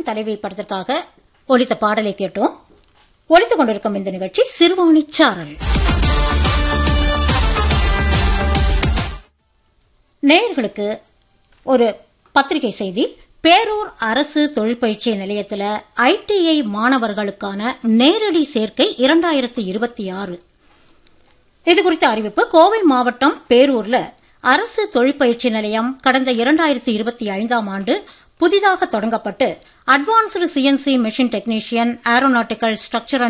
தலைவன் தலைவி படத்திற்காக ஒலித்த பாடலை கேட்டோம் ஒலித்துக் கொண்டிருக்கும் இந்த நிகழ்ச்சி சிறுவாணி சாரல் நேயர்களுக்கு ஒரு பத்திரிகை செய்தி பேரூர் அரசு தொழிற்பயிற்சி நிலையத்தில் ஐடிஐ மாணவர்களுக்கான நேரடி சேர்க்கை இரண்டாயிரத்தி இருபத்தி ஆறு இது குறித்த அறிவிப்பு கோவை மாவட்டம் பேரூர்ல அரசு தொழிற்பயிற்சி நிலையம் கடந்த இரண்டாயிரத்தி இருபத்தி ஐந்தாம் ஆண்டு புதிதாக தொடங்கப்பட்டு advanced CNC machine technician aeronautical structure